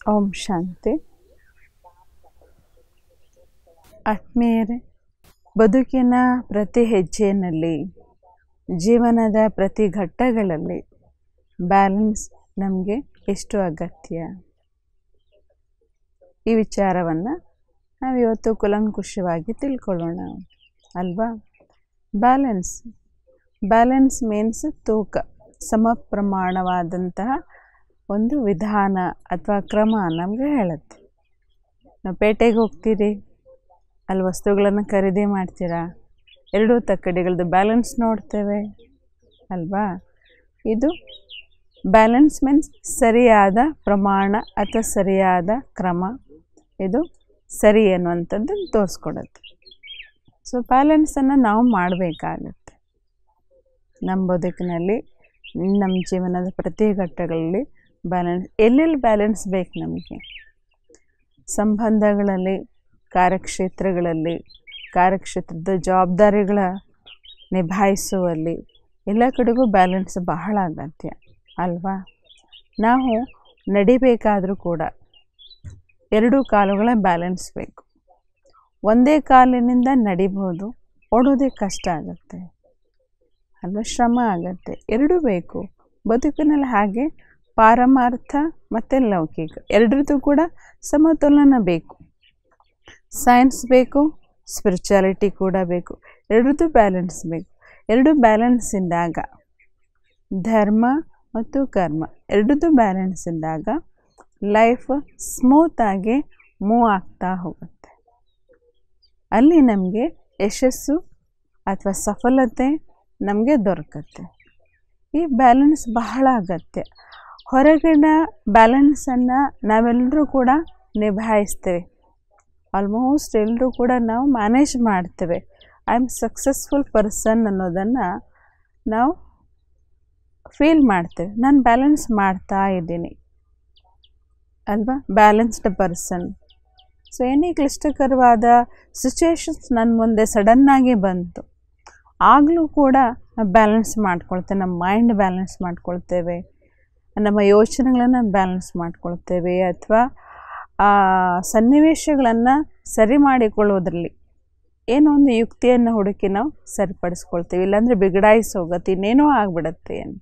ಓಂ ಶಾಂತಿ ಆತ್ಮೀಯರೇ ಬದುಕಿನ ಪ್ರತಿ ಹೆಜ್ಜೆಯಲ್ಲಿ ಜೀವನದ ಪ್ರತಿ ಘಟ್ಟಗಳಲ್ಲಿ ಬ್ಯಾಲೆನ್ಸ್ ನಮಗೆ ಎಷ್ಟು ಅಗತ್ಯ ಈ ವಿಚಾರವನ್ನು ನಾವು ಇವತ್ತು ಕುಲಂಕುಷವಾಗಿ ತಿಳ್ಕೊಳ್ಳೋಣ ಅಲ್ವಾ ಬ್ಯಾಲೆನ್ಸ್ ಬ್ಯಾಲೆನ್ಸ್ ಮೀನ್ಸ್ ತೂಕ ಸಮ ಪ್ರಮಾಣವಾದಂತಹ ಒಂದು ವಿಧಾನ ಅಥವಾ ಕ್ರಮ ನಮಗೆ ಹೇಳುತ್ತೆ ನಾವು ಪೇಟೆಗೆ ಹೋಗ್ತೀರಿ ಅಲ್ಲಿ ವಸ್ತುಗಳನ್ನು ಖರೀದಿ ಮಾಡ್ತೀರಾ ಎರಡೂ ತಕ್ಕಡಿಗಳದ್ದು ಬ್ಯಾಲೆನ್ಸ್ ನೋಡ್ತೇವೆ ಅಲ್ವಾ ಇದು ಬ್ಯಾಲೆನ್ಸ್ ಮೀನ್ಸ್ ಸರಿಯಾದ ಪ್ರಮಾಣ ಅಥವಾ ಸರಿಯಾದ ಕ್ರಮ ಇದು ಸರಿ ಅನ್ನುವಂಥದ್ದನ್ನು ತೋರಿಸ್ಕೊಡುತ್ತೆ ಸೊ ಬ್ಯಾಲೆನ್ಸನ್ನು ನಾವು ಮಾಡಬೇಕಾಗತ್ತೆ ನಮ್ಮ ಬದುಕಿನಲ್ಲಿ ನಮ್ಮ ಜೀವನದ ಪ್ರತಿ ಘಟ್ಟಗಳಲ್ಲಿ ಬ್ಯಾಲೆನ್ಸ್ ಎಲ್ಲೆಲ್ಲಿ ಬ್ಯಾಲೆನ್ಸ್ ಬೇಕು ನಮಗೆ ಸಂಬಂಧಗಳಲ್ಲಿ ಕಾರ್ಯಕ್ಷೇತ್ರಗಳಲ್ಲಿ ಕಾರ್ಯಕ್ಷೇತ್ರದ ಜವಾಬ್ದಾರಿಗಳ ನಿಭಾಯಿಸುವಲ್ಲಿ ಎಲ್ಲ ಕಡೆಗೂ ಬ್ಯಾಲೆನ್ಸ್ ಬಹಳ ಅಗತ್ಯ ಅಲ್ವಾ ನಾವು ನಡಿಬೇಕಾದರೂ ಕೂಡ ಎರಡೂ ಕಾಲುಗಳ ಬ್ಯಾಲೆನ್ಸ್ ಬೇಕು ಒಂದೇ ಕಾಲಿನಿಂದ ನಡಿಬೋದು ಓಡೋದೇ ಕಷ್ಟ ಆಗುತ್ತೆ ಅಲ್ವಾ ಶ್ರಮ ಆಗುತ್ತೆ ಎರಡೂ ಬೇಕು ಬದುಕಿನಲ್ಲಿ ಹಾಗೆ ಪಾರಮಾರ್ಥ ಮತ್ತು ಲೌಕಿಕ ಎರಡರದ್ದು ಕೂಡ ಸಮತೋಲನ ಬೇಕು ಸೈನ್ಸ್ ಬೇಕು ಸ್ಪಿರಿಚುಯಾಲಿಟಿ ಕೂಡ ಬೇಕು ಎರಡರದ್ದು ಬ್ಯಾಲೆನ್ಸ್ ಬೇಕು ಎರಡು ಬ್ಯಾಲೆನ್ಸ್ ಇದ್ದಾಗ ಧರ್ಮ ಮತ್ತು ಕರ್ಮ ಎರಡರದ್ದು ಬ್ಯಾಲೆನ್ಸ್ ಇದ್ದಾಗ ಲೈಫ್ ಸ್ಮೂತಾಗಿ ಮೂವ್ ಆಗ್ತಾ ಹೋಗುತ್ತೆ ಅಲ್ಲಿ ನಮಗೆ ಯಶಸ್ಸು ಅಥವಾ ಸಫಲತೆ ನಮಗೆ ದೊರಕತ್ತೆ ಈ ಬ್ಯಾಲೆನ್ಸ್ ಬಹಳ ಅಗತ್ಯ ಹೊರಗಿನ ಬ್ಯಾಲೆನ್ಸನ್ನು ನಾವೆಲ್ಲರೂ ಕೂಡ ನಿಭಾಯಿಸ್ತೇವೆ ಆಲ್ಮೋಸ್ಟ್ ಎಲ್ಲರೂ ಕೂಡ ನಾವು ಮ್ಯಾನೇಜ್ ಮಾಡ್ತೇವೆ ಐ ಆಮ್ ಸಕ್ಸಸ್ಫುಲ್ ಪರ್ಸನ್ ಅನ್ನೋದನ್ನು ನಾವು ಫೀಲ್ ಮಾಡ್ತೇವೆ ನಾನು ಬ್ಯಾಲೆನ್ಸ್ ಮಾಡ್ತಾ ಇದ್ದೀನಿ ಅಲ್ವಾ ಬ್ಯಾಲೆನ್ಸ್ಡ್ ಪರ್ಸನ್ ಸೊ ಏನೇ ಕ್ಲಿಷ್ಟಕರವಾದ ಸಿಚುವೇಶನ್ಸ್ ನನ್ನ ಮುಂದೆ ಸಡನ್ನಾಗಿ ಬಂತು ಆಗಲೂ ಕೂಡ ಬ್ಯಾಲೆನ್ಸ್ ಮಾಡ್ಕೊಳ್ತೇವೆ ನಮ್ಮ ಮೈಂಡ್ ಬ್ಯಾಲೆನ್ಸ್ ಮಾಡ್ಕೊಳ್ತೇವೆ ನಮ್ಮ ಯೋಚನೆಗಳನ್ನು ಬ್ಯಾಲೆನ್ಸ್ ಮಾಡ್ಕೊಳ್ತೇವೆ ಅಥವಾ ಆ ಸನ್ನಿವೇಶಗಳನ್ನು ಸರಿ ಮಾಡಿಕೊಳ್ಳೋದ್ರಲ್ಲಿ ಏನೋ ಒಂದು ಯುಕ್ತಿಯನ್ನು ಹುಡುಕಿ ನಾವು ಸರಿಪಡಿಸ್ಕೊಳ್ತೇವೆ ಇಲ್ಲಾಂದರೆ ಬಿಗಡಾಯಿಸಿ ಹೋಗುತ್ತೆ ಇನ್ನೇನೋ ಆಗಿಬಿಡತ್ತೆ ಅಂತ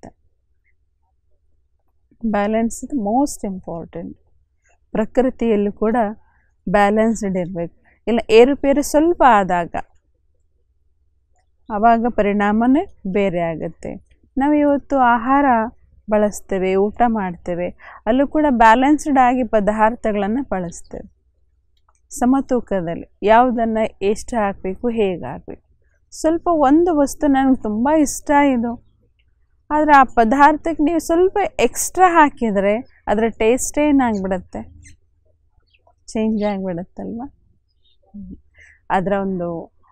ಬ್ಯಾಲೆನ್ಸ್ ಮೋಸ್ಟ್ ಇಂಪಾರ್ಟೆಂಟ್ ಪ್ರಕೃತಿಯಲ್ಲೂ ಕೂಡ ಬ್ಯಾಲೆನ್ಸ್ಡ್ ಇರಬೇಕು ಇಲ್ಲ ಏರುಪೇರು ಸ್ವಲ್ಪ ಆದಾಗ ಆವಾಗ ಪರಿಣಾಮನೇ ಬೇರೆ ಆಗುತ್ತೆ ನಾವು ಇವತ್ತು ಆಹಾರ ಬಳಸ್ತೇವೆ ಊಟ ಮಾಡ್ತೇವೆ ಅಲ್ಲೂ ಕೂಡ ಬ್ಯಾಲೆನ್ಸ್ಡ್ ಆಗಿ ಪದಾರ್ಥಗಳನ್ನು ಬಳಸ್ತೇವೆ ಸಮತೂಕದಲ್ಲಿ ಯಾವುದನ್ನು ಎಷ್ಟು ಹಾಕಬೇಕು ಹೇಗೆ ಹಾಕಬೇಕು ಸ್ವಲ್ಪ ಒಂದು ವಸ್ತು ನನಗೆ ತುಂಬ ಇಷ್ಟ ಇದು ಆದರೆ ಆ ಪದಾರ್ಥಕ್ಕೆ ನೀವು ಸ್ವಲ್ಪ ಎಕ್ಸ್ಟ್ರಾ ಹಾಕಿದರೆ ಅದರ ಟೇಸ್ಟ್ ಏನಾಗ್ಬಿಡತ್ತೆ ಚೇಂಜ್ ಆಗಿಬಿಡತ್ತಲ್ವ ಅದರ ಒಂದು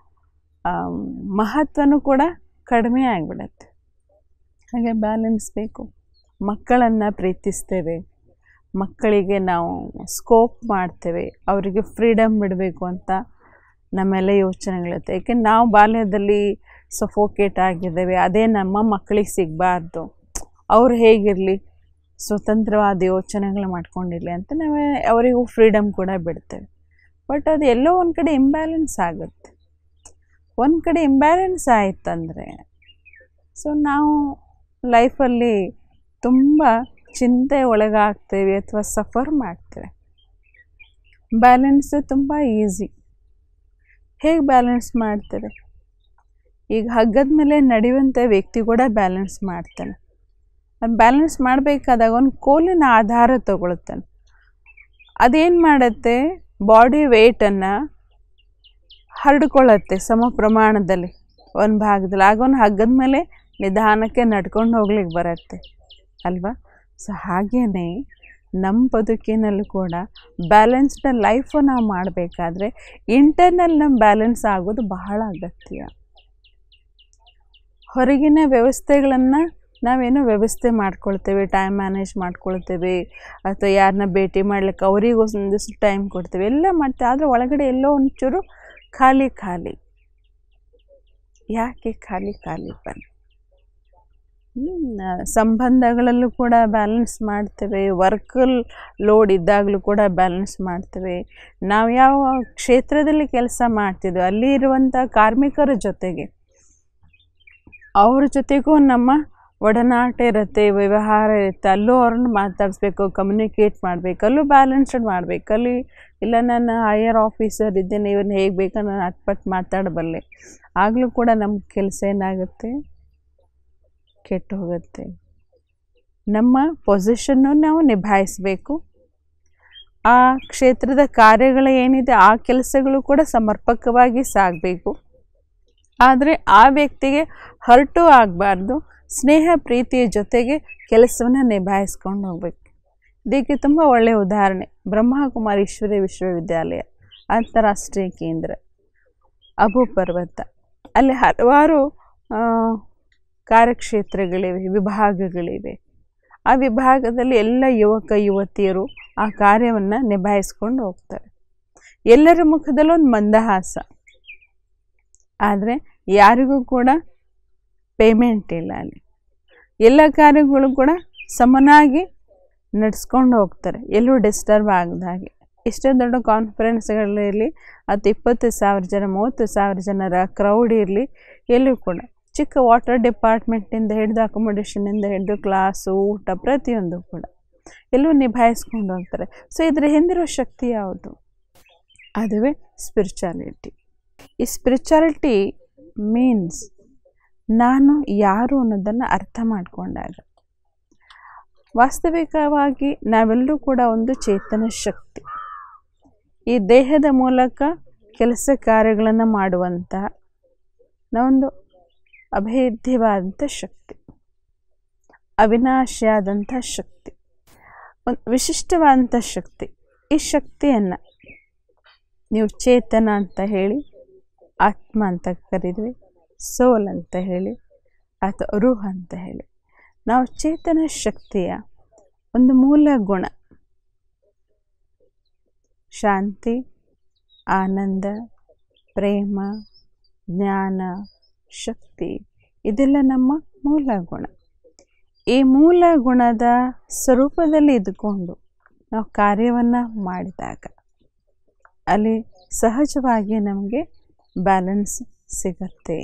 ಮಹತ್ವನೂ ಕೂಡ ಕಡಿಮೆ ಆಗಿಬಿಡತ್ತೆ ಹಾಗೆ ಬ್ಯಾಲೆನ್ಸ್ ಬೇಕು ಮಕ್ಕಳನ್ನು ಪ್ರೀತಿಸ್ತೇವೆ ಮಕ್ಕಳಿಗೆ ನಾವು ಸ್ಕೋಪ್ ಮಾಡ್ತೇವೆ ಅವರಿಗೆ ಫ್ರೀಡಮ್ ಬಿಡಬೇಕು ಅಂತ ನಮ್ಮೆಲ್ಲ ಯೋಚನೆಗಳಿರುತ್ತೆ ಏಕೆ ನಾವು ಬಾಲ್ಯದಲ್ಲಿ ಸಫೋಕೇಟ್ ಆಗಿದ್ದೇವೆ ಅದೇ ನಮ್ಮ ಮಕ್ಕಳಿಗೆ ಸಿಗಬಾರ್ದು ಅವ್ರು ಹೇಗಿರಲಿ ಸ್ವತಂತ್ರವಾದ ಯೋಚನೆಗಳು ಮಾಡ್ಕೊಂಡಿರಲಿ ಅಂತ ನಾವು ಅವರಿಗೂ ಫ್ರೀಡಮ್ ಕೂಡ ಬಿಡ್ತೇವೆ ಬಟ್ ಅದು ಎಲ್ಲೋ ಒಂದು ಕಡೆ ಇಂಬ್ಯಾಲೆನ್ಸ್ ಆಗುತ್ತೆ ಒಂದು ಕಡೆ ಇಂಬ್ಯಾಲೆನ್ಸ್ ಆಯ್ತಂದರೆ ಸೊ ನಾವು ಲೈಫಲ್ಲಿ ತುಂಬ ಚಿಂತೆ ಒಳಗಾಗ್ತೇವೆ ಅಥವಾ ಸಫರ್ ಮಾಡ್ತೇವೆ ಬ್ಯಾಲೆನ್ಸ್ ತುಂಬ ಈಸಿ ಹೇಗೆ ಬ್ಯಾಲೆನ್ಸ್ ಮಾಡ್ತಾರೆ ಈಗ ಹಗ್ಗದ ಮೇಲೆ ನಡೆಯುವಂಥ ವ್ಯಕ್ತಿ ಕೂಡ ಬ್ಯಾಲೆನ್ಸ್ ಮಾಡ್ತಾನೆ ಅದು ಬ್ಯಾಲೆನ್ಸ್ ಮಾಡಬೇಕಾದಾಗ ಒಂದು ಕೋಲಿನ ಆಧಾರ ತಗೊಳ್ತಾನೆ ಅದೇನು ಮಾಡುತ್ತೆ ಬಾಡಿ ವೆಯ್ಟನ್ನು ಹರಡ್ಕೊಳ್ಳುತ್ತೆ ಸಮ ಪ್ರಮಾಣದಲ್ಲಿ ಒಂದು ಭಾಗದಲ್ಲಿ ಆಗ ಒಂದು ಹಗ್ಗದ ಮೇಲೆ ನಿಧಾನಕ್ಕೆ ನಡ್ಕೊಂಡು ಹೋಗ್ಲಿಕ್ಕೆ ಬರುತ್ತೆ ಅಲ್ವಾ ಸೊ ಹಾಗೆಯೇ ನಮ್ಮ ಬದುಕಿನಲ್ಲೂ ಕೂಡ ಬ್ಯಾಲೆನ್ಸ್ಡ್ ಲೈಫು ನಾವು ಮಾಡಬೇಕಾದ್ರೆ ಇಂಟರ್ನಲ್ ನಮ್ಮ ಬ್ಯಾಲೆನ್ಸ್ ಆಗೋದು ಬಹಳ ಅಗತ್ಯ ಹೊರಗಿನ ವ್ಯವಸ್ಥೆಗಳನ್ನು ನಾವೇನೋ ವ್ಯವಸ್ಥೆ ಮಾಡ್ಕೊಳ್ತೇವೆ ಟೈಮ್ ಮ್ಯಾನೇಜ್ ಮಾಡ್ಕೊಳ್ತೇವೆ ಅಥವಾ ಯಾರನ್ನ ಭೇಟಿ ಮಾಡ್ಲಿಕ್ಕೆ ಅವರಿಗೆ ಒಂದಿಷ್ಟು ಟೈಮ್ ಕೊಡ್ತೇವೆ ಎಲ್ಲ ಮಾಡ್ತೇವೆ ಆದರೆ ಒಳಗಡೆ ಎಲ್ಲೋ ಒಂಚೂರು ಖಾಲಿ ಖಾಲಿ ಯಾಕೆ ಖಾಲಿ ಖಾಲಿ ಬನ್ನಿ ಹ್ಮ್, ಆ, ಸಂಬಂಧಗಳಲ್ಲೂ ಕೂಡ ಬ್ಯಾಲೆನ್ಸ್ ಮಾಡ್ತೇವೆ ವರ್ಕಲ್ ಲೋಡ್ ಇದ್ದಾಗಲೂ ಕೂಡ ಬ್ಯಾಲೆನ್ಸ್ ಮಾಡ್ತೇವೆ ನಾವು ಯಾವ ಕ್ಷೇತ್ರದಲ್ಲಿ ಕೆಲಸ ಮಾಡ್ತಿದ್ವೋ ಅಲ್ಲಿ ಇರುವಂಥ ಕಾರ್ಮಿಕರ ಜೊತೆಗೆ ಅವ್ರ ಜೊತೆಗೂ ನಮ್ಮ ಒಡನಾಟ ಇರುತ್ತೆ ವ್ಯವಹಾರ ಇರುತ್ತೆ ಅಲ್ಲೂ ಅವ್ರನ್ನ ಮಾತಾಡಿಸ್ಬೇಕು ಕಮ್ಯುನಿಕೇಟ್ ಮಾಡಬೇಕು ಅಲ್ಲೂ ಬ್ಯಾಲೆನ್ಸ್ಡ್ ಮಾಡಬೇಕು ಅಲ್ಲಿ ಇಲ್ಲ ನಾನು ಹೈಯರ್ ಆಫೀಸರ್ ಇದ್ದೇನೆ ಇವನ್ನ ಹೇಗೆ ಬೇಕೋ ನಾನು ಅಟ್ಪಟ್ಟು ಮಾತಾಡಬಲ್ಲೆ ಆಗಲೂ ಕೂಡ ನಮ್ಮ ಕೆಲಸ ಏನಾಗುತ್ತೆ ಕೆಟ್ಟು ಹೋಗುತ್ತೆ ನಮ್ಮ ಪೊಸಿಷನ್ನು ನಾವು ನಿಭಾಯಿಸಬೇಕು ಆ ಕ್ಷೇತ್ರದ ಕಾರ್ಯಗಳು ಏನಿದೆ ಆ ಕೆಲಸಗಳು ಕೂಡ ಸಮರ್ಪಕವಾಗಿ ಸಾಗಬೇಕು ಆದರೆ ಆ ವ್ಯಕ್ತಿಗೆ ಹರ್ಟು ಆಗಬಾರ್ದು ಸ್ನೇಹ ಪ್ರೀತಿಯ ಜೊತೆಗೆ ಕೆಲಸವನ್ನು ನಿಭಾಯಿಸ್ಕೊಂಡು ಹೋಗ್ಬೇಕು ಇದಕ್ಕೆ ತುಂಬ ಒಳ್ಳೆಯ ಉದಾಹರಣೆ ಬ್ರಹ್ಮಕುಮಾರೀಶ್ವರಿ ವಿಶ್ವವಿದ್ಯಾಲಯ ಅಂತಾರಾಷ್ಟ್ರೀಯ ಕೇಂದ್ರ ಅಬು ಪರ್ವತ ಅಲ್ಲಿ ಹಲವಾರು ಆ, ಕಾರ್ಯಕ್ಷೇತ್ರಗಳಿವೆ ವಿಭಾಗಗಳಿವೆ ಆ ವಿಭಾಗದಲ್ಲಿ ಎಲ್ಲ ಯುವಕ ಯುವತಿಯರು ಆ ಕಾರ್ಯವನ್ನು ನಿಭಾಯಿಸ್ಕೊಂಡು ಹೋಗ್ತಾರೆ ಎಲ್ಲರ ಮುಖದಲ್ಲೂ ಒಂದು ಮಂದಹಾಸ ಆದರೆ ಯಾರಿಗೂ ಕೂಡ ಪೇಮೆಂಟ್ ಇಲ್ಲ ಅಲ್ಲಿ ಎಲ್ಲ ಕಾರ್ಯಗಳು ಕೂಡ ಸಮನಾಗಿ ನಡೆಸ್ಕೊಂಡು ಹೋಗ್ತಾರೆ ಎಲ್ಲೂ ಡಿಸ್ಟರ್ಬ್ ಆಗದ ಹಾಗೆ ಎಷ್ಟೇ ದೊಡ್ಡ ಕಾನ್ಫರೆನ್ಸ್ಗಳಿರಲಿ ಅದು ಇಪ್ಪತ್ತು ಸಾವಿರ ಜನ ಮೂವತ್ತು ಸಾವಿರ ಜನರ ಕ್ರೌಡ್ ಇರಲಿ ಎಲ್ಲೂ ಕೂಡ ಚಿಕ್ಕ ವಾಟರ್ ಡಿಪಾರ್ಟ್ಮೆಂಟಿಂದ ಹಿಡಿದು ಅಕೊಮೊಡೇಷನಿಂದ ಹಿಡಿದು ಕ್ಲಾಸು ಊಟ ಪ್ರತಿಯೊಂದು ಕೂಡ ಎಲ್ಲೂ ನಿಭಾಯಿಸ್ಕೊಂಡು ಹೋಗ್ತಾರೆ ಸೊ ಇದರ ಹಿಂದಿರೋ ಶಕ್ತಿ ಯಾವುದು ಅದುವೇ ಸ್ಪಿರಿಚುಯಾಲಿಟಿ ಈ ಸ್ಪಿರಿಚುಯಾಲಿಟಿ ಮೀನ್ಸ್ ನಾನು ಯಾರು ಅನ್ನೋದನ್ನು ಅರ್ಥ ಮಾಡಿಕೊಂಡಾಗ ವಾಸ್ತವಿಕವಾಗಿ ನಾವೆಲ್ಲರೂ ಕೂಡ ಒಂದು ಚೇತನ ಶಕ್ತಿ ಈ ದೇಹದ ಮೂಲಕ ಕೆಲಸ ಕಾರ್ಯಗಳನ್ನು ಮಾಡುವಂತಹ ನಾವೊಂದು ಅಭೇದ್ಯವಾದಂಥ ಶಕ್ತಿ ಅವಿನಾಶಿಯಾದಂಥ ಶಕ್ತಿ ಒಂದು ವಿಶಿಷ್ಟವಾದಂಥ ಶಕ್ತಿ ಈ ಶಕ್ತಿಯನ್ನು ನೀವು ಚೇತನ ಅಂತ ಹೇಳಿ ಆತ್ಮ ಅಂತ ಕರೀದ್ವಿ ಸೋಲ್ ಅಂತ ಹೇಳಿ ಅಥವಾ ರೂಹ ಅಂತ ಹೇಳಿ ನಾವು ಚೇತನ ಶಕ್ತಿಯ ಒಂದು ಮೂಲ ಗುಣ ಶಾಂತಿ ಆನಂದ ಪ್ರೇಮ ಜ್ಞಾನ ಶಕ್ತಿ ಇದೆಲ್ಲ ನಮ್ಮ ಮೂಲ ಗುಣ ಈ ಮೂಲ ಗುಣದ ಸ್ವರೂಪದಲ್ಲಿ ಇದ್ದುಕೊಂಡು ನಾವು ಕಾರ್ಯವನ್ನು ಮಾಡಿದಾಗ ಅಲ್ಲಿ ಸಹಜವಾಗಿ ನಮಗೆ ಬ್ಯಾಲೆನ್ಸ್ ಸಿಗತ್ತೆ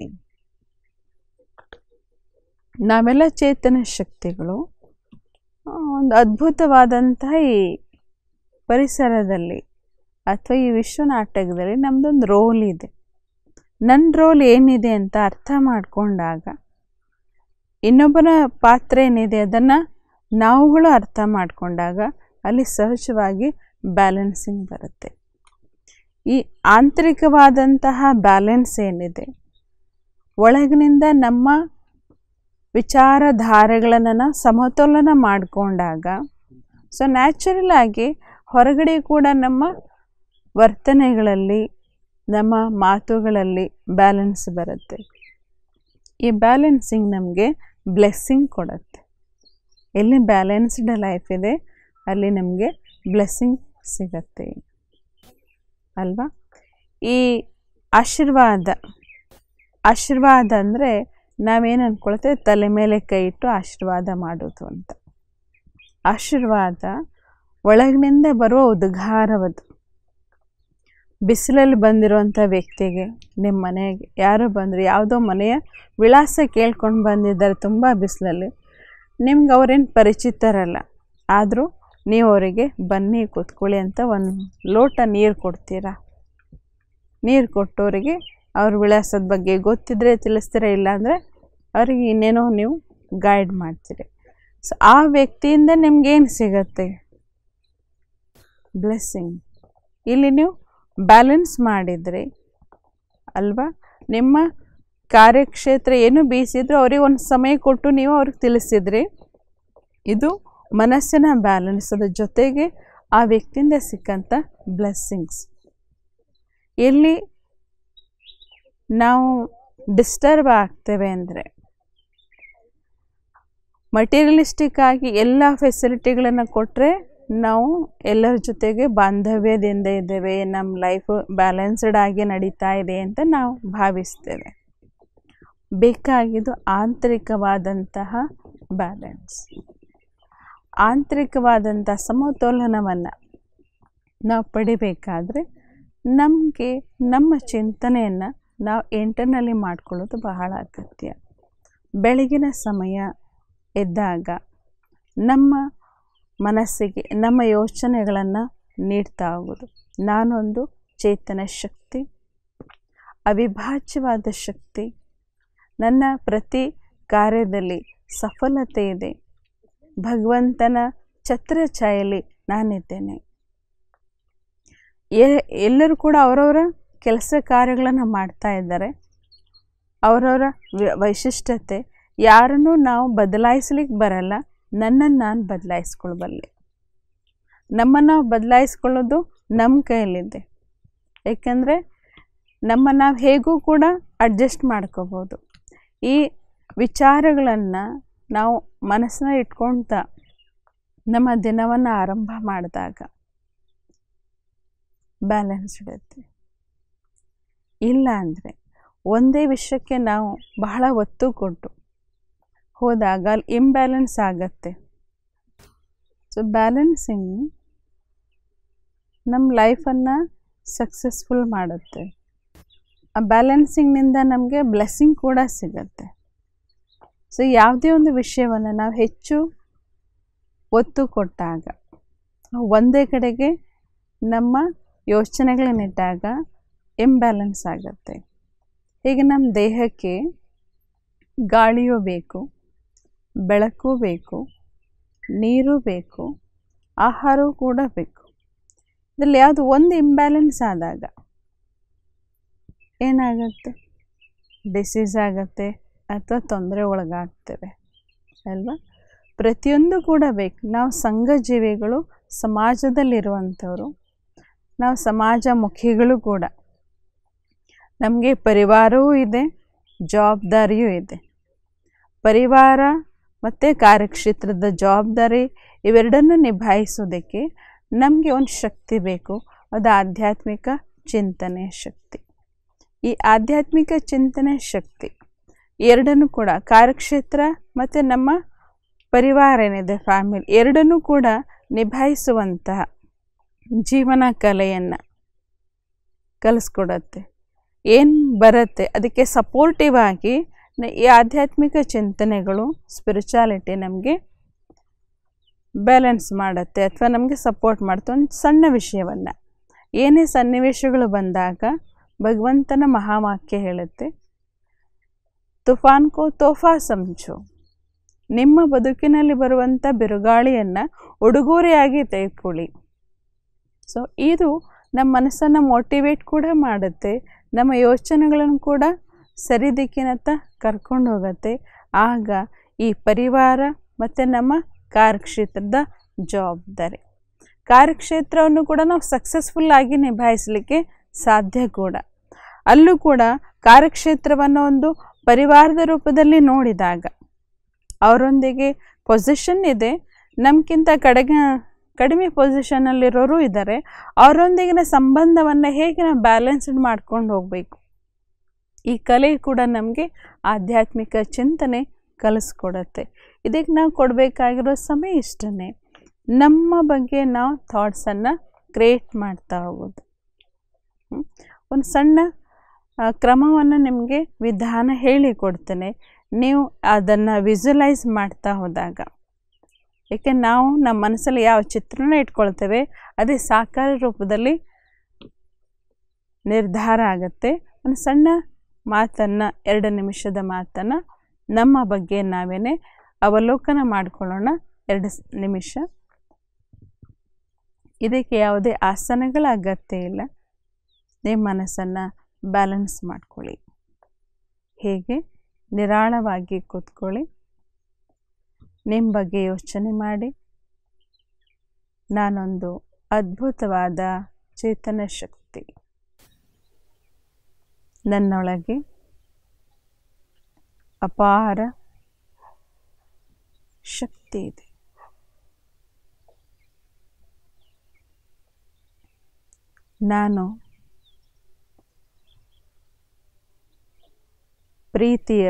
ನಾವೆಲ್ಲ ಚೇತನ ಶಕ್ತಿಗಳು ಆ, ಒಂದು ಅದ್ಭುತವಾದಂತಹ ಈ ಪರಿಸರದಲ್ಲಿ ಅಥವಾ ಈ ವಿಶ್ವ ನಾಟಕದಲ್ಲಿ ನಮ್ಮದೊಂದು ರೋಲ್ ಇದೆ ನನ್ನ ರೋಲ್ ಏನಿದೆ ಅಂತ ಅರ್ಥ ಮಾಡಿಕೊಂಡಾಗ ಇನ್ನೊಬ್ಬನ ಪಾತ್ರ ಏನಿದೆ ಅದನ್ನು ನಾವುಗಳು ಅರ್ಥ ಮಾಡಿಕೊಂಡಾಗ ಅಲ್ಲಿ ಸಹಜವಾಗಿ ಬ್ಯಾಲೆನ್ಸಿಂಗ್ ಬರುತ್ತೆ ಈ ಆಂತರಿಕವಾದಂತಹ ಬ್ಯಾಲೆನ್ಸ್ ಏನಿದೆ ಒಳಗಿನಿಂದ ನಮ್ಮ ವಿಚಾರಧಾರೆಗಳನ್ನು ನಾವು ಸಮತೋಲನ ಮಾಡಿಕೊಂಡಾಗ ಸೊ ನ್ಯಾಚುರಲ್ ಆಗಿ ಹೊರಗಡೆ ಕೂಡ ನಮ್ಮ ವರ್ತನೆಗಳಲ್ಲಿ ನಮ್ಮ ಮಾತುಗಳಲ್ಲಿ ಬ್ಯಾಲೆನ್ಸ್ ಬರುತ್ತೆ ಈ ಬ್ಯಾಲೆನ್ಸಿಂಗ್ ನಮಗೆ ಬ್ಲೆಸ್ಸಿಂಗ್ ಕೊಡುತ್ತೆ ಎಲ್ಲಿ ಬ್ಯಾಲೆನ್ಸ್ಡ್ ಲೈಫ್ ಇದೆ ಅಲ್ಲಿ ನಮಗೆ ಬ್ಲೆಸ್ಸಿಂಗ್ ಸಿಗತ್ತೆ ಅಲ್ವಾ ಈ ಆಶೀರ್ವಾದ ಆಶೀರ್ವಾದ ಅಂದರೆ ನಾವೇನು ಅಂದ್ಕೊಳ್ತೇವೆ ತಲೆ ಮೇಲೆ ಕೈ ಇಟ್ಟು ಆಶೀರ್ವಾದ ಮಾಡೋದು ಅಂತ ಆಶೀರ್ವಾದ ಒಳಗಿನಿಂದ ಬರುವ ಉದ್ಘಾರವದು ಬಿಸಿಲಲ್ಲಿ ಬಂದಿರುವಂಥ ವ್ಯಕ್ತಿಗೆ ನಿಮ್ಮ ಮನೆಗೆ ಯಾರೋ ಬಂದರು ಯಾವುದೋ ಮನೆಯ ವಿಳಾಸ ಕೇಳ್ಕೊಂಡು ಬಂದಿದ್ದಾರೆ ತುಂಬ ಬಿಸಿಲಲ್ಲಿ ನಿಮ್ಗೆ ಅವ್ರೇನು ಪರಿಚಿತರಲ್ಲ ಆದರೂ ನೀವು ಅವರಿಗೆ ಬನ್ನಿ ಕೂತ್ಕೊಳ್ಳಿ ಅಂತ ಒಂದು ಲೋಟ ನೀರು ಕೊಡ್ತೀರಾ ನೀರು ಕೊಟ್ಟವರಿಗೆ ಅವ್ರ ವಿಳಾಸದ ಬಗ್ಗೆ ಗೊತ್ತಿದ್ರೆ ತಿಳಿಸ್ತೀರ ಇಲ್ಲಾಂದರೆ ಅವ್ರಿಗೆ ಇನ್ನೇನೋ ನೀವು ಗೈಡ್ ಮಾಡ್ತೀರಿ ಸೊ ಆ ವ್ಯಕ್ತಿಯಿಂದ ನಿಮ್ಗೇನು ಸಿಗತ್ತೆ ಬ್ಲೆಸ್ಸಿಂಗ್ ಇಲ್ಲಿ ನೀವು ಬ್ಯಾಲೆನ್ಸ್ ಮಾಡಿದ್ರಿ ಅಲ್ವಾ ನಿಮ್ಮ ಕಾರ್ಯಕ್ಷೇತ್ರ ಏನು ಬೀಸಿದ್ರು ಅವ್ರಿಗೆ ಒಂದು ಸಮಯ ಕೊಟ್ಟು ನೀವು ಅವ್ರಿಗೆ ತಿಳಿಸಿದ್ರಿ ಇದು ಮನಸ್ಸಿನ ಬ್ಯಾಲೆನ್ಸ್ ಅದ್ರ ಜೊತೆಗೆ ಆ ವ್ಯಕ್ತಿಯಿಂದ ಸಿಕ್ಕಂಥ ಬ್ಲೆಸ್ಸಿಂಗ್ಸ್ ಎಲ್ಲಿ ನಾವು ಡಿಸ್ಟರ್ಬ್ ಆಗ್ತೇವೆ ಅಂದರೆ ಮಟೀರಿಯಲಿಸ್ಟಿಕ್ ಆಗಿ ಎಲ್ಲ ಫೆಸಿಲಿಟಿಗಳನ್ನು ಕೊಟ್ಟರೆ ನಾವು ಎಲ್ಲರ ಜೊತೆಗೆ ಬಾಂಧವ್ಯದಿಂದ ಇದ್ದೇವೆ ನಮ್ಮ ಲೈಫ್ ಬ್ಯಾಲೆನ್ಸ್ಡ್ ಆಗಿ ನಡೀತಾ ಇದೆ ಅಂತ ನಾವು ಭಾವಿಸ್ತೇವೆ ಬೇಕಾಗಿದ್ದು ಆಂತರಿಕವಾದಂತಹ ಬ್ಯಾಲೆನ್ಸ್ ಆಂತರಿಕವಾದಂಥ ಸಮತೋಲನವನ್ನು ನಾವು ಪಡಿಬೇಕಾದ್ರೆ ನಮಗೆ ನಮ್ಮ ಚಿಂತನೆಯನ್ನು ನಾವು ಇಂಟರ್ನಲ್ಲಿ ಮಾಡ್ಕೊಳ್ಳೋದು ಬಹಳ ಅಗತ್ಯ ಬೆಳಗಿನ ಸಮಯ ಎದ್ದಾಗ ನಮ್ಮ ಮನಸ್ಸಿಗೆ ನಮ್ಮ ಯೋಚನೆಗಳನ್ನು ನೀಡ್ತಾ ಹೋಗೋದು ನಾನೊಂದು ಚೇತನ ಶಕ್ತಿ ಅವಿಭಾಜ್ಯವಾದ ಶಕ್ತಿ ನನ್ನ ಪ್ರತಿ ಕಾರ್ಯದಲ್ಲಿ ಸಫಲತೆ ಇದೆ ಭಗವಂತನ ಛತ್ರಛಾಯೆಯಲ್ಲಿ ನಾನಿದ್ದೇನೆ ಎಲ್ಲರೂ ಕೂಡ ಅವರವರ ಕೆಲಸ ಕಾರ್ಯಗಳನ್ನು ಮಾಡ್ತಾ ಇದ್ದಾರೆ ಅವರವರ ವೈಶಿಷ್ಟ್ಯತೆ ಯಾರನ್ನೂ ನಾವು ಬದಲಾಯಿಸ್ಲಿಕ್ಕೆ ಬರಲ್ಲ ನನ್ನನ್ನು ನಾನು ಬದಲಾಯಿಸ್ಕೊಳ್ಬಲ್ಲೆ ನಮ್ಮನ್ನು ನಾವು ಬದಲಾಯಿಸ್ಕೊಳ್ಳೋದು ನಮ್ಮ ಕೈಯಲ್ಲಿದೆ ಏಕೆಂದರೆ ನಮ್ಮ ನಾವು ಹೇಗೂ ಕೂಡ ಅಡ್ಜಸ್ಟ್ ಮಾಡ್ಕೋಬೋದು ಈ ವಿಚಾರಗಳನ್ನು ನಾವು ಮನಸ್ಸನ್ನ ಇಟ್ಕೊಳ್ತ ನಮ್ಮ ದಿನವನ್ನು ಆರಂಭ ಮಾಡಿದಾಗ ಬ್ಯಾಲೆನ್ಸ್ ಇಡುತ್ತೆ ಇಲ್ಲ ಅಂದರೆ ಒಂದೇ ವಿಷಯಕ್ಕೆ ನಾವು ಬಹಳ ಒತ್ತು ಕೊಟ್ಟು ಹೋದಾಗ ಅಲ್ಲಿ ಇಂಬ್ಯಾಲೆನ್ಸ್ ಆಗತ್ತೆ ಸೊ ಬ್ಯಾಲೆನ್ಸಿಂಗ್ ನಮ್ಮ ಲೈಫನ್ನು ಸಕ್ಸಸ್ಫುಲ್ ಮಾಡುತ್ತೆ ಆ ಬ್ಯಾಲೆನ್ಸಿಂಗ್ನಿಂದ ನಮಗೆ ಬ್ಲೆಸ್ಸಿಂಗ್ ಕೂಡ ಸಿಗತ್ತೆ ಸೊ ಯಾವುದೇ ಒಂದು ವಿಷಯವನ್ನು ನಾವು ಹೆಚ್ಚು ಒತ್ತು ಕೊಟ್ಟಾಗ ಒಂದೇ ಕಡೆಗೆ ನಮ್ಮ ಯೋಚನೆಗಳನ್ನಿಟ್ಟಾಗ ಇಂಬ್ಯಾಲೆನ್ಸ್ ಆಗುತ್ತೆ ಹೀಗೆ ನಮ್ಮ ದೇಹಕ್ಕೆ ಗಾಳಿಯೂ ಬೇಕು ಬೆಳಕು ಬೇಕು ನೀರು ಬೇಕು ಆಹಾರವೂ ಕೂಡ ಬೇಕು ಇದರಲ್ಲಿ ಯಾವುದು ಒಂದು ಇಂಬ್ಯಾಲೆನ್ಸ್ ಆದಾಗ ಏನಾಗುತ್ತೆ ಡಿಸೀಸ್ ಆಗುತ್ತೆ ಅಥವಾ ತೊಂದರೆ ಒಳಗಾಗ್ತೇವೆ ಅಲ್ವಾ ಪ್ರತಿಯೊಂದು ಕೂಡ ಬೇಕು ನಾವು ಸಂಘ ಜೀವಿಗಳು ಸಮಾಜದಲ್ಲಿರುವಂಥವ್ರು ನಾವು ಸಮಾಜಮುಖಿಗಳು ಕೂಡ ನಮಗೆ ಪರಿವಾರವೂ ಇದೆ ಜವಾಬ್ದಾರಿಯೂ ಇದೆ ಪರಿವಾರ ಮತ್ತು ಕಾರ್ಯಕ್ಷೇತ್ರದ ಜವಾಬ್ದಾರಿ ಇವೆರಡನ್ನು ನಿಭಾಯಿಸೋದಕ್ಕೆ ನಮಗೆ ಒಂದು ಶಕ್ತಿ ಬೇಕು ಅದು ಆಧ್ಯಾತ್ಮಿಕ ಚಿಂತನೆ ಶಕ್ತಿ ಈ ಆಧ್ಯಾತ್ಮಿಕ ಚಿಂತನೆ ಶಕ್ತಿ ಎರಡನ್ನೂ ಕೂಡ ಕಾರ್ಯಕ್ಷೇತ್ರ ಮತ್ತು ನಮ್ಮ ಪರಿವಾರ ಏನಿದೆ ಫ್ಯಾಮಿಲಿ ಎರಡನ್ನೂ ಕೂಡ ನಿಭಾಯಿಸುವಂತಹ ಜೀವನ ಕಲೆಯನ್ನು ಕಲಿಸ್ಕೊಡತ್ತೆ ಏನು ಬರುತ್ತೆ ಅದಕ್ಕೆ ಸಪೋರ್ಟಿವ್ ಆಗಿ ಈ ಆಧ್ಯಾತ್ಮಿಕ ಚಿಂತನೆಗಳು ಸ್ಪಿರಿಚುಯಾಲಿಟಿ ನಮಗೆ ಬ್ಯಾಲೆನ್ಸ್ ಮಾಡುತ್ತೆ ಅಥವಾ ನಮಗೆ ಸಪೋರ್ಟ್ ಮಾಡುತ್ತೆ ಒಂದು ಸಣ್ಣ ವಿಷಯವನ್ನು ಏನೇ ಸನ್ನಿವೇಶಗಳು ಬಂದಾಗ ಭಗವಂತನ ಮಹಾವಾಕ್ಯ ಹೇಳುತ್ತೆ ತುಫಾನ್ಕೋ ತೋಫಾ ಸಮಜು ನಿಮ್ಮ ಬದುಕಿನಲ್ಲಿ ಬರುವಂಥ ಬಿರುಗಾಳಿಯನ್ನು ಉಡುಗೊರೆಯಾಗಿ ತೆಗೆದುಕೊಳ್ಳಿ ಸೊ ಇದು ನಮ್ಮ ಮನಸ್ಸನ್ನು ಮೋಟಿವೇಟ್ ಕೂಡ ಮಾಡುತ್ತೆ ನಮ್ಮ ಯೋಚನೆಗಳನ್ನು ಕೂಡ ಸರಿ ದಿಕ್ಕಿನತ್ತ ಕರ್ಕೊಂಡು ಹೋಗುತ್ತೆ ಆಗ ಈ ಪರಿವಾರ ಮತ್ತು ನಮ್ಮ ಕಾರ್ಯಕ್ಷೇತ್ರದ ಜವಾಬ್ದಾರಿ ಕಾರ್ಯಕ್ಷೇತ್ರವನ್ನು ಕೂಡ ನಾವು ಸಕ್ಸಸ್ಫುಲ್ಲಾಗಿ ನಿಭಾಯಿಸಲಿಕ್ಕೆ ಸಾಧ್ಯ ಕೂಡ ಅಲ್ಲೂ ಕೂಡ ಕಾರ್ಯಕ್ಷೇತ್ರವನ್ನು ಒಂದು ಪರಿವಾರದ ರೂಪದಲ್ಲಿ ನೋಡಿದಾಗ ಅವರೊಂದಿಗೆ ಪೊಸಿಷನ್ ಇದೆ ನಮಗಿಂತ ಕಡೆಗೆ ಕಡಿಮೆ ಪೊಸಿಷನ್ನಲ್ಲಿರೋರು ಇದ್ದಾರೆ ಅವರೊಂದಿಗಿನ ಸಂಬಂಧವನ್ನು ಹೇಗೆ ನಾವು ಬ್ಯಾಲೆನ್ಸ್ಡ್ ಮಾಡ್ಕೊಂಡು ಹೋಗಬೇಕು ಈ ಕಲೆ ಕೂಡ ನಮಗೆ ಆಧ್ಯಾತ್ಮಿಕ ಚಿಂತನೆ ಕಲಿಸ್ಕೊಡತ್ತೆ ಇದಕ್ಕೆ ನಾವು ಕೊಡಬೇಕಾಗಿರೋ ಸಮಯ ಇಷ್ಟೇ ನಮ್ಮ ಬಗ್ಗೆ ನಾವು ಥಾಟ್ಸನ್ನು ಕ್ರಿಯೇಟ್ ಮಾಡ್ತಾ ಹೋಗೋದು ಒಂದು ಸಣ್ಣ ಕ್ರಮವನ್ನು ನಿಮಗೆ ವಿಧಾನ ಹೇಳಿಕೊಡ್ತೇನೆ ನೀವು ಅದನ್ನು ವಿಜುವಲೈಸ್ ಮಾಡ್ತಾ ಹೋದಾಗ ಏಕೆ ನಾವು ನಮ್ಮ ಮನಸ್ಸಲ್ಲಿ ಯಾವ ಚಿತ್ರನ ಇಟ್ಕೊಳ್ತೇವೆ ಅದೇ ಸಾಕಾರ ರೂಪದಲ್ಲಿ ನಿರ್ಧಾರ ಆಗುತ್ತೆ ಒಂದು ಸಣ್ಣ ಮಾತನ್ನು ಎರಡು ನಿಮಿಷದ ಮಾತನ್ನು ನಮ್ಮ ಬಗ್ಗೆ ನಾವೇನೇ ಅವಲೋಕನ ಮಾಡ್ಕೊಳ್ಳೋಣ ಎರಡು ನಿಮಿಷ ಇದಕ್ಕೆ ಯಾವುದೇ ಆಸನಗಳ ಅಗತ್ಯ ಇಲ್ಲ ನಿಮ್ಮ ಮನಸ್ಸನ್ನು ಬ್ಯಾಲೆನ್ಸ್ ಮಾಡ್ಕೊಳ್ಳಿ ಹೇಗೆ ನಿರಾಳವಾಗಿ ಕೂತ್ಕೊಳ್ಳಿ ನಿಮ್ಮ ಬಗ್ಗೆ ಯೋಚನೆ ಮಾಡಿ ನಾನೊಂದು ಅದ್ಭುತವಾದ ಚೇತನ ಶಕ್ತಿ ನನ್ನೊಳಗೆ ಅಪಾರ ಶಕ್ತಿ ಇದೆ ನಾನು ಪ್ರೀತಿಯ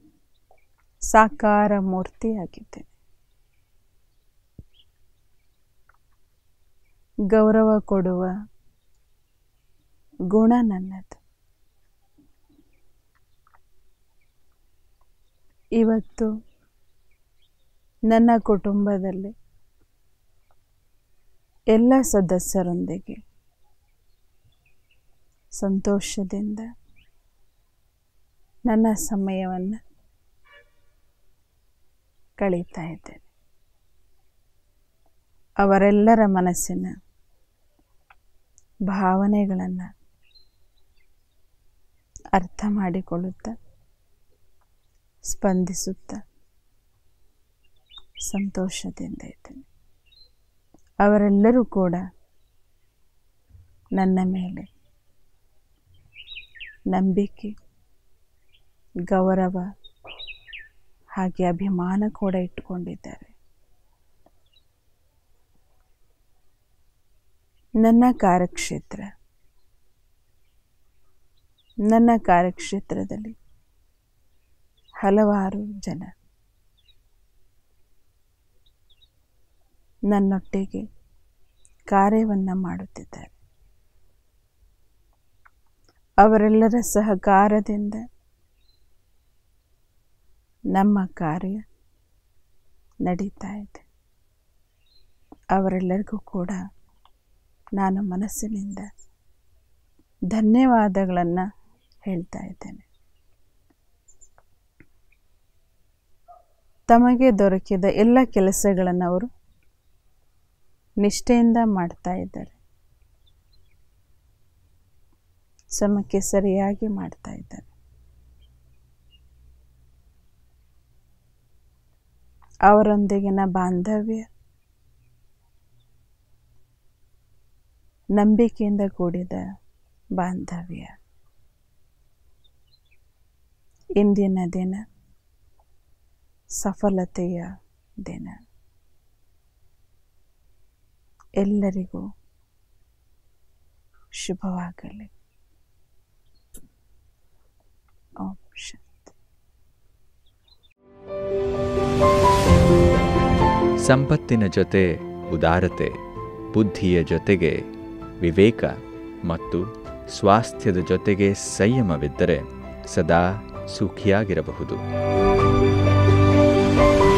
ಸಾಕಾರ ಮೂರ್ತಿಯಾಗಿದ್ದೇನೆ ಗೌರವ ಕೊಡುವ ಗುಣ ನನ್ನದು ಇವತ್ತು ನನ್ನ ಕುಟುಂಬದಲ್ಲಿ ಎಲ್ಲ ಸದಸ್ಯರೊಂದಿಗೆ ಸಂತೋಷದಿಂದ ನನ್ನ ಸಮಯವನ್ನು ಕಳೀತಾ ಇದ್ದೇನೆ ಅವರೆಲ್ಲರ ಮನಸ್ಸಿನ ಭಾವನೆಗಳನ್ನು ಅರ್ಥ ಮಾಡಿಕೊಳ್ಳುತ್ತಾ ಸ್ಪಂದಿಸುತ್ತಾ ಸಂತೋಷದಿಂದ ಇದ್ದೇನೆ ಅವರೆಲ್ಲರೂ ಕೂಡ ನನ್ನ ಮೇಲೆ ನಂಬಿಕೆ ಗೌರವ ಹಾಗೆ ಅಭಿಮಾನ ಕೂಡ ಇಟ್ಟುಕೊಂಡಿದ್ದಾರೆ ನನ್ನ ಕಾರ್ಯಕ್ಷೇತ್ರ ನನ್ನ ಕಾರ್ಯಕ್ಷೇತ್ರದಲ್ಲಿ ಹಲವಾರು ಜನ ನನ್ನೊಟ್ಟಿಗೆ ಕಾರ್ಯವನ್ನು ಮಾಡುತ್ತಿದ್ದಾರೆ ಅವರೆಲ್ಲರ ಸಹಕಾರದಿಂದ ನಮ್ಮ ಕಾರ್ಯ ನಡೀತಾ ಇದೆ ಅವರೆಲ್ಲರಿಗೂ ಕೂಡ ನಾನು ಮನಸ್ಸಿನಿಂದ ಧನ್ಯವಾದಗಳನ್ನು ಹೇಳ್ತಾ ಇದ್ದೇನೆ ತಮಗೆ ದೊರಕಿದ ಎಲ್ಲ ಕೆಲಸಗಳನ್ನು ಅವರು ನಿಷ್ಠೆಯಿಂದ ಮಾಡ್ತಾ ಇದ್ದಾರೆ ಸಮಕ್ಕೆ ಸರಿಯಾಗಿ ಮಾಡ್ತಾ ಇದ್ದಾರೆ ಅವರೊಂದಿಗಿನ ಬಾಂಧವ್ಯ ನಂಬಿಕೆಯಿಂದ ಕೂಡಿದ ಬಾಂಧವ್ಯ ಇಂದಿನ ದಿನ ಸಫಲತೆಯ ದಿನ ಎಲ್ಲರಿಗೂ ಶುಭವಾಗಲಿ ಓಂ ಶಾಂತಿ ಸಂಪತ್ತಿನ ಜೊತೆ ಉದಾರತೆ ಬುದ್ಧಿಯ ಜೊತೆಗೆ ವಿವೇಕ ಮತ್ತು ಸ್ವಾಸ್ಥ್ಯದ ಜೊತೆಗೆ ಸಂಯಮವಿದ್ದರೆ ಸದಾ ಸುಖಿಯಾಗಿರಬಹುದು